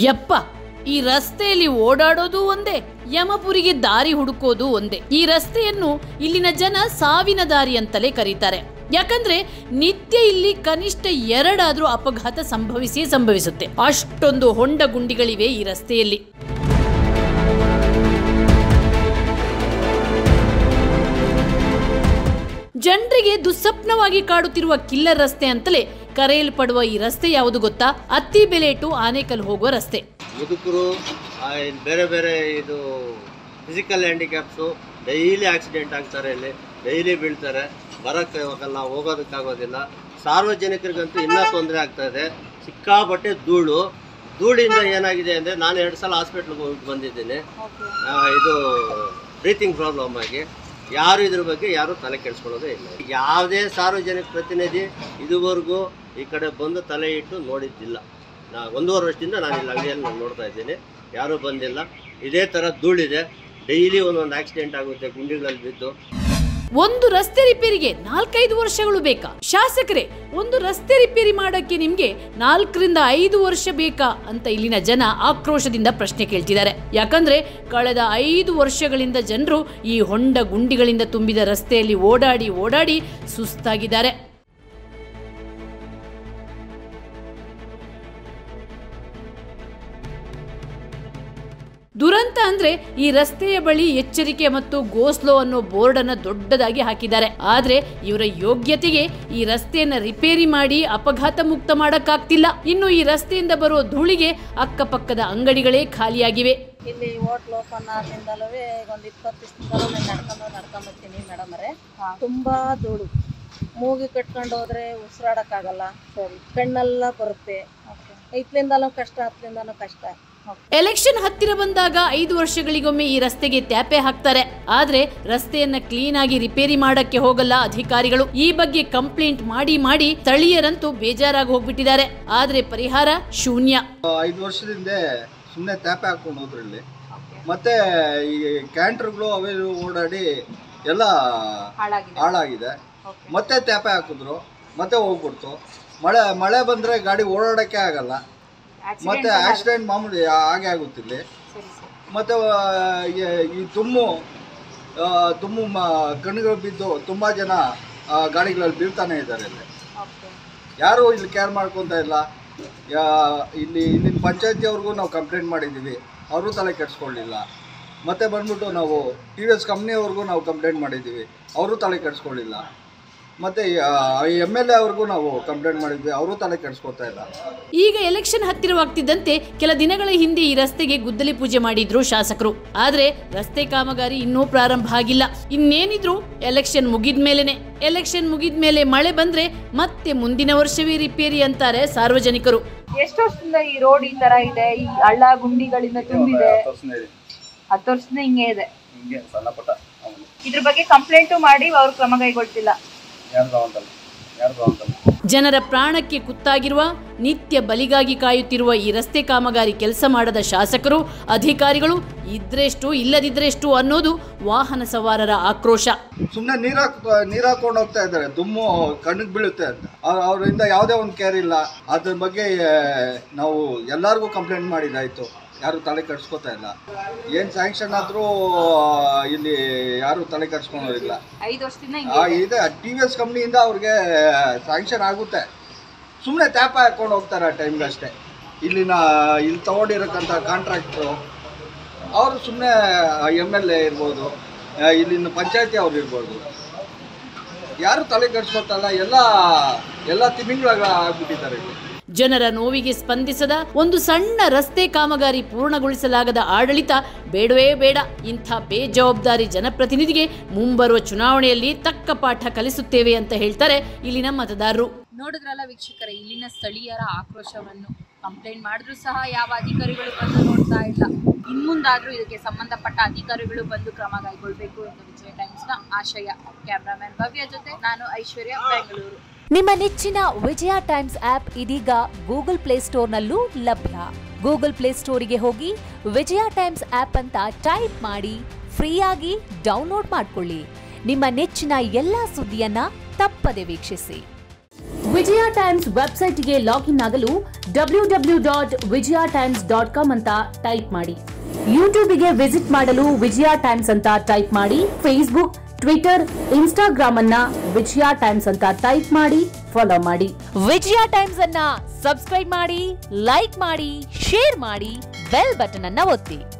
ಯಪ್ಪ ಈ ರಸ್ತೆಯಲ್ಲಿ ಓಡಾಡೋದು ಒಂದೇ ಯಮಪುರಿಗೆ ದಾರಿ ಹುಡುಕೋದು ಒಂದೇ ಈ ರಸ್ತೆಯನ್ನು ಇಲ್ಲಿನ ಜನ ಸಾವಿನ ದಾರಿ ಅಂತಲೇ ಕರೀತಾರೆ ಯಾಕಂದ್ರೆ ನಿತ್ಯ ಇಲ್ಲಿ ಕನಿಷ್ಠ ಎರಡಾದ್ರೂ ಅಪಘಾತ ಸಂಭವಿಸಿಯೇ ಸಂಭವಿಸುತ್ತೆ ಅಷ್ಟೊಂದು ಹೊಂಡ ಗುಂಡಿಗಳಿವೆ ಈ ರಸ್ತೆಯಲ್ಲಿ ಜನರಿಗೆ ದುಸ್ಸಪ್ನವಾಗಿ ಕಾಡುತ್ತಿರುವ ಕಿಲ್ಲರ್ ರಸ್ತೆ ಅಂತಲೇ ಕರೆಯಲ್ಪಡುವ ಈ ರಸ್ತೆ ಯಾವುದು ಗೊತ್ತಾ ಅತ್ತಿಬೆಲೆ ಟು ಆನೇಕಲ್ ಹೋಗುವ ರಸ್ತೆ ಮುದುಕರು ಆ, ಇನ್ ಬೇರೆ ಬೇರೆ ಇದು ಫಿಸಿಕಲ್ ಹ್ಯಾಂಡಿಕ್ಯಾಪ್ಸು ಡೈಲಿ ಆಕ್ಸಿಡೆಂಟ್ ಆಗ್ತಾರೆ ಇಲ್ಲಿ ಡೈಲಿ ಬೀಳ್ತಾರೆ ಬರೋಕ್ಕೆ ಹೋಗಲ್ಲ ಹೋಗೋದಕ್ಕಾಗೋದಿಲ್ಲ ಸಾರ್ವಜನಿಕರಿಗಂತೂ ಇನ್ನೂ ತೊಂದರೆ ಆಗ್ತಾ ಇದೆ ಸಿಕ್ಕಾಪಟ್ಟೆ ಧೂಳು ಧೂಳಿಂದ ಏನಾಗಿದೆ ಅಂದರೆ ನಾನು ಎರಡು ಸಲ ಹಾಸ್ಪಿಟ್ಲಿಗೆ ಹೋಗಿ ಬಂದಿದ್ದೀನಿ ಆ, ಇದು ಬ್ರೀತಿಂಗ್ ಪ್ರಾಬ್ಲಮ್ ಆಗಿ ಯಾರು ಇದ್ರ ಬಗ್ಗೆ ಯಾರು ತಲೆ ಕೆಡಿಸ್ಕೊಳ್ಳೋದೇ ಇಲ್ಲ ಯಾವುದೇ ಸಾರ್ವಜನಿಕ ಪ್ರತಿನಿಧಿ ಇದುವರೆಗೂ ಈ ಕಡೆ ಬಂದು ತಲೆ ಇಟ್ಟು ನೋಡಿದ್ದಿಲ್ಲ ನಾ ಒಂದೂವರೆ ವರ್ಷದಿಂದ ನಾನು ಇಲ್ಲಿ ಅಂಗಡಿಯಲ್ಲಿ ನಾನು ನೋಡ್ತಾ ಇದ್ದೀನಿ ಯಾರೂ ಬಂದಿಲ್ಲ ಇದೇ ಥರ ಧೂಳಿದೆ ಡೈಲಿ ಒಂದೊಂದು ಆಕ್ಸಿಡೆಂಟ್ ಆಗುತ್ತೆ ಗುಂಡಿಗಳಲ್ಲಿ ಬಿದ್ದು ಒಂದು ರಸ್ತೆ ರಿಪೇರಿಗೆ ನಾಲ್ಕೈದು ವರ್ಷಗಳು ಬೇಕಾ ಶಾಸಕರೇ ಒಂದು ರಸ್ತೆ ರಿಪೇರಿ ಮಾಡಕ್ಕೆ ನಿಮ್ಗೆ ನಾಲ್ಕರಿಂದ ಐದು ವರ್ಷ ಬೇಕಾ ಅಂತ ಇಲ್ಲಿನ ಜನ ಆಕ್ರೋಶದಿಂದ ಪ್ರಶ್ನೆ ಕೇಳ್ತಿದ್ದಾರೆ ಯಾಕಂದ್ರೆ ಕಳೆದ ಐದು ವರ್ಷಗಳಿಂದ ಜನರು ಈ ಹೊಂಡ ಗುಂಡಿಗಳಿಂದ ತುಂಬಿದ ರಸ್ತೆಯಲ್ಲಿ ಓಡಾಡಿ ಓಡಾಡಿ ಸುಸ್ತಾಗಿದ್ದಾರೆ ದುರಂತ ಅಂದ್ರೆ ಈ ರಸ್ತೆಯ ಬಳಿ ಎಚ್ಚರಿಕೆ ಮತ್ತು ಗೋಸ್ಲೋ ಅನ್ನೋ ಬೋರ್ಡ್ ಅನ್ನ ದೊಡ್ಡದಾಗಿ ಹಾಕಿದ್ದಾರೆ ಆದ್ರೆ ಇವರ ಯೋಗ್ಯತೆಗೆ ಈ ರಸ್ತೆಯನ್ನ ರಿಪೇರಿ ಮಾಡಿ ಅಪಘಾತ ಮುಕ್ತ ಮಾಡಕ್ಕಾಗ್ತಿಲ್ಲ ಇನ್ನು ಈ ರಸ್ತೆಯಿಂದ ಬರುವ ಧೂಳಿಗೆ ಅಕ್ಕಪಕ್ಕದ ಅಂಗಡಿಗಳೇ ಖಾಲಿಯಾಗಿವೆ ಇಲ್ಲಿ ಹೋಟ್ಲು ಓಪನ್ ಆದ್ರಿಂದಲೂ ಈಗ ಒಂದು ಇಪ್ಪತ್ತು ದಿವಸದಿಂದಲೂ ನಾನು ನಡ್ಕೊಂಡು ನಡ್ಕೊಂಡ್ ಬರ್ತೀನಿ ಮೇಡಮ್ ಅವರೇ ತುಂಬಾ ಧೂಳು ಮೂಗಿ ಕಟ್ಕೊಂಡು ಹೋದ್ರೆ ಉಸಿರಾಡಕ್ಕಾಗಲ್ಲ ಸರಿ ಕಣ್ಣೆಲ್ಲ ಬರುತ್ತೆ ಇತ್ಲಿಂದಲೂ ಕಷ್ಟ ಹತ್ಲಿಂದಲೂ ಕಷ್ಟ ಎಲೆಕ್ಷನ್ ಹತ್ತಿರ ಬಂದಾಗ ಐದು ವರ್ಷಗಳಿಗೊಮ್ಮೆ ಈ ರಸ್ತೆಗೆ ತ್ಯಾಪೆ ಹಾಕ್ತಾರೆ ಆದ್ರೆ ರಸ್ತೆಯನ್ನ ಕ್ಲೀನ್ ಆಗಿ ರಿಪೇರಿ ಮಾಡಕ್ಕೆ ಹೋಗಲ್ಲ ಅಧಿಕಾರಿಗಳು ಈ ಬಗ್ಗೆ ಕಂಪ್ಲೇಂಟ್ ಮಾಡಿ ಮಾಡಿ ಸ್ಥಳೀಯರಂತೂ ಬೇಜಾರಾಗಿ ಹೋಗ್ಬಿಟ್ಟಿದ್ದಾರೆ ಆದ್ರೆ ಪರಿಹಾರ ಶೂನ್ಯ ಐದು ವರ್ಷದಿಂದ ಸುಮ್ಮನೆ ತ್ಯಾಪೆ ಹಾಕೊಂಡು ಹೋದ್ರು ಇಲ್ಲಿ ಮತ್ತೆ ಈ ಕ್ಯಾಂಟ್ರ್ಗಳು ಅವೇ ಇವು ಓಡಾಡಿ ಎಲ್ಲ ಹಾಳಾಗಿದೆ ಮತ್ತೆ ತ್ಯಾಪೆ ಹಾಕಿದ್ರು ಮತ್ತೆ ಹೋಗ್ಬಿಡ್ತು ಮಳೆ ಮಳೆ ಬಂದ್ರೆ ಗಾಡಿ ಓಡಾಡಕ್ಕೆ ಆಗಲ್ಲ ಮತ್ತೆ ಆಕ್ಸಿಡೆಂಟ್ ಮಾಮೂಲಿ ಹಾಗೆ ಆಗುತ್ತಿಲ್ಲಿ ಮತ್ತೆ ಆ, ಈ- ಈ ತುಮ್ಮು ಆ, ತುಮ್ಮು ಮ ಕಣ್ಣುಗಳು ಬಿದ್ದು ತುಂಬಾ ಜನ ಆ, ಗಾಡಿಗಳಲ್ಲಿ ಬೀಳ್ತಾನೆ ಇದ್ದಾರೆ ಇಲ್ಲಿ ಯಾರು ಇಲ್ಲಿ ಕೇರ್ ಮಾಡ್ಕೊತಾ ಇಲ್ಲ ಯಾ- ಇಲ್ಲಿ ಇಲ್ಲಿನ ಪಂಚಾಯತಿಯವ್ರಿಗೂ ನಾವು ಕಂಪ್ಲೇಂಟ್ ಮಾಡಿದ್ದೀವಿ ಅವರು ತಲೆ ಕೆಡಿಸ್ಕೊಳ್ಳಿಲ್ಲ ಮತ್ತೆ ಬಂದ್ಬಿಟ್ಟು ನಾವು ಟಿ ವಿ ಎಸ್ ಕಂಪ್ನಿಯವ್ರಿಗೂ ನಾವು ಕಂಪ್ಲೇಂಟ್ ಮಾಡಿದ್ದೀವಿ ಅವರು ತಲೆ ಕೆಡಿಸ್ಕೊಳ್ಳಿಲ್ಲ ಮತ್ತು ಎಮ್ ಎಲ್ ಎ ಅವ್ರಿಗೂ ನಾವು ಕಂಪ್ಲೇಂಟ್ ಮಾಡಿದ್ವಿ ಅವರು ತಲೆ ಕೆಡಿಸ್ಕೊತಾ ಇಲ್ಲ ಈಗ ಎಲೆಕ್ಷನ್ ಹತ್ತಿರವಾಗ್ತಿದ್ದಂತೆ ಕೆಲ ದಿನಗಳ ಹಿಂದೆ ಈ ರಸ್ತೆಗೆ ಗುದ್ದಲಿ ಪೂಜೆ ಮಾಡಿದ್ರು ಶಾಸಕರು ಆದ್ರೆ ರಸ್ತೆ ಕಾಮಗಾರಿ ಇನ್ನೂ ಪ್ರಾರಂಭ ಆಗಿಲ್ಲ ಇನ್ನೇನಿದ್ರು ಎಲೆಕ್ಷನ್ ಮುಗಿದ ಮೇಲೆನೆ ಎಲೆಕ್ಷನ್ ಮುಗಿದ ಮೇಲೆ ಮಳೆ ಬಂದ್ರೆ ಮತ್ತೆ ಮುಂದಿನ ವರ್ಷವೇ ರಿಪೇರಿ ಅಂತಾರೆ ಸಾರ್ವಜನಿಕರು ಎಷ್ಟು ವರ್ಷದಿಂದ ಈ ರೋಡ್ ಈ ತರ ಇದೆ ಈ ಹಳ್ಳ ಗುಂಡಿಗಳಿಂದ ತುಂಬಿದೆ ಹತ್ತು ವರ್ಷದಿಂದ ಹಿಂಗೆ ಇದೆ ಇದ್ರ ಬಗ್ಗೆ ಕಂಪ್ಲೇಂಟು ಮಾಡಿ ಅವ್ರು ಕ್ರಮ ಕೈಗೊಳ್ತಿಲ್ಲ ಜನರ ಪ್ರಾಣಕ್ಕೆ ಕುತ್ತಾಗಿರುವ ನಿತ್ಯ ಬಲಿಗಾಗಿ ಕಾಯುತ್ತಿರುವ ಈ ರಸ್ತೆ ಕಾಮಗಾರಿ ಕೆಲಸ ಮಾಡದ ಶಾಸಕರು ಅಧಿಕಾರಿಗಳು ಇದ್ರೆಷ್ಟು ಇಲ್ಲದಿದ್ರೆಷ್ಟು ಅನ್ನೋದು ವಾಹನ ಸವಾರರ ಆಕ್ರೋಶ ಸುಮ್ಮನೆ ನೀರು ಹಾಕ್ ನೀರು ಹಾಕೊಂಡು ಹೋಗ್ತಾ ಇದ್ದಾರೆ ದುಮ್ಮು ಕಣ್ಣಿಗೆ ಬೀಳುತ್ತೆ ಅಂತ ಅವ್ರ- ಅವರಿಂದ ಯಾವುದೇ ಒಂದು ಕೇರ್ ಇಲ್ಲ ಅದ್ರ ಬಗ್ಗೆ ಆ, ನಾವು ಎಲ್ಲರಿಗೂ ಕಂಪ್ಲೇಂಟ್ ಮಾಡಿದಾಯ್ತು ಯಾರು ತಲೆ ಕೆಡಿಸ್ಕೊತಾ ಇಲ್ಲ ಏನು ಸ್ಯಾಂಕ್ಷನ್ ಆದರೂ ಇಲ್ಲಿ ಯಾರು ತಲೆ ಕೆಡಿಸ್ಕೊಳೋದಿಲ್ಲ ಐದು ವರ್ಷದಿಂದ ಆ, ಇದೆ ಟಿ ವಿ ಎಸ್ ಕಂಪ್ನಿಯಿಂದ ಅವ್ರಿಗೆ ಸ್ಯಾಂಕ್ಷನ್ ಆಗುತ್ತೆ ಸುಮ್ಮನೆ ತ್ಯಾಪ ಹಾಕೊಂಡು ಹೋಗ್ತಾರೆ ಆ ಟೈಮ್ಗೆ ಅಷ್ಟೇ ಇಲ್ಲಿನ ಇಲ್ಲಿ ತಗೊಂಡಿರಕ್ಕಂಥ ಕಾಂಟ್ರಾಕ್ಟ್ರು ಅವರು ಸುಮ್ಮನೆ ಎಮ್ ಎಲ್ ಎ ಇರ್ಬೋದು ಆ, ಇಲ್ಲಿನ ಪಂಚಾಯತಿ ಅವ್ರು ಇರ್ಬೋದು ಯಾರು ತಲೆ ಕೆಡಿಸ್ಕೊತಲ್ಲ ಎಲ್ಲ ಎಲ್ಲ ತಿಮಿಂಗ್ಳಾಗ ಆಗ್ಬಿಟ್ಟಿದ್ದಾರೆ ಇಲ್ಲಿ ಜನರ ನೋವಿಗೆ ಸ್ಪಂದಿಸದ ಒಂದು ಸಣ್ಣ ರಸ್ತೆ ಕಾಮಗಾರಿ ಪೂರ್ಣಗೊಳಿಸಲಾಗದ ಆಡಳಿತ ಬೇಡವೇ ಬೇಡ ಇಂಥ ಬೇಜವಾಬ್ದಾರಿ ಜನಪ್ರತಿನಿಧಿಗೆ ಮುಂಬರುವ ಚುನಾವಣೆಯಲ್ಲಿ ತಕ್ಕ ಪಾಠ ಕಲಿಸುತ್ತೇವೆ ಅಂತ ಹೇಳ್ತಾರೆ ಇಲ್ಲಿನ ಮತದಾರರು ನೋಡಿದ್ರಲ್ಲ ವೀಕ್ಷಕರ ಇಲ್ಲಿನ ಸ್ಥಳೀಯರ ಆಕ್ರೋಶವನ್ನು ಕಂಪ್ಲೇಂಟ್ ಮಾಡಿದ್ರು ಸಹ ಯಾವ ಅಧಿಕಾರಿಗಳು ಬಂದು ನೋಡ್ತಾ ಇಲ್ಲ ಇನ್ಮುಂದಾದ್ರೂ ಇದಕ್ಕೆ ಸಂಬಂಧಪಟ್ಟ ಅಧಿಕಾರಿಗಳು ಬಂದು ಕ್ರಮ ಕೈಗೊಳ್ಬೇಕು ಎಂದು ವಿಜಯ ಟೈಮ್ಸ್ನ ಆಶಯ ಕ್ಯಾಮ್ರಾಮನ್ ಭವ್ಯ ಜೊತೆ ನಾನು ಐಶ್ವರ್ಯ ಬೆಂಗಳೂರು ನಿಮ್ಮ ನೆಚ್ಚಿನ ವಿಜಯ ಟೈಮ್ಸ್ ಆಪ್ ಇದೀಗ ಗೂಗಲ್ ಪ್ಲೇಸ್ಟೋರ್ನಲ್ಲೂ ಲಭ್ಯ ಗೂಗಲ್ ಪ್ಲೇಸ್ಟೋರಿಗೆ ಹೋಗಿ ವಿಜಯ ಟೈಮ್ಸ್ ಆಪ್ ಅಂತ ಟೈಪ್ ಮಾಡಿ ಫ್ರೀಯಾಗಿ ಡೌನ್ಲೋಡ್ ಮಾಡಿಕೊಳ್ಳಿ ನಿಮ್ಮ ನೆಚ್ಚಿನ ಎಲ್ಲ ಸುದ್ದಿಯನ್ನ ತಪ್ಪದೆ ವೀಕ್ಷಿಸಿ ವಿಜಯ ಟೈಮ್ಸ್ ವೆಬ್ಸೈಟ್ಗೆ ಲಾಗಿನ್ ಆಗಲು W W dot Vijaya Times dot com ಅಂತ ಟೈಪ್ ಮಾಡಿ ಯೂಟ್ಯೂಬ್ಗೆ ವಿಸಿಟ್ ಮಾಡಲು ವಿಜಯ ಟೈಮ್ಸ್ ಅಂತ ಟೈಪ್ ಮಾಡಿ ಫೇಸ್ಬುಕ್ ಟ್ವಿಟರ್ ಇನ್ಸ್ಟಾಗ್ರಾಮ್ ಅನ್ನ ವಿಜಯ ಟೈಮ್ಸ್ ಅಂತ ಟೈಪ್ ಮಾಡಿ ಫಾಲೋ ಮಾಡಿ ವಿಜಯ ಟೈಮ್ಸ್ ಅನ್ನ ಸಬ್ಸ್ಕ್ರೈಬ್ ಮಾಡಿ ಲೈಕ್ ಮಾಡಿ ಶೇರ್ ಮಾಡಿ ಬೆಲ್ ಬಟನ್ ಅನ್ನ ಒತ್ತಿ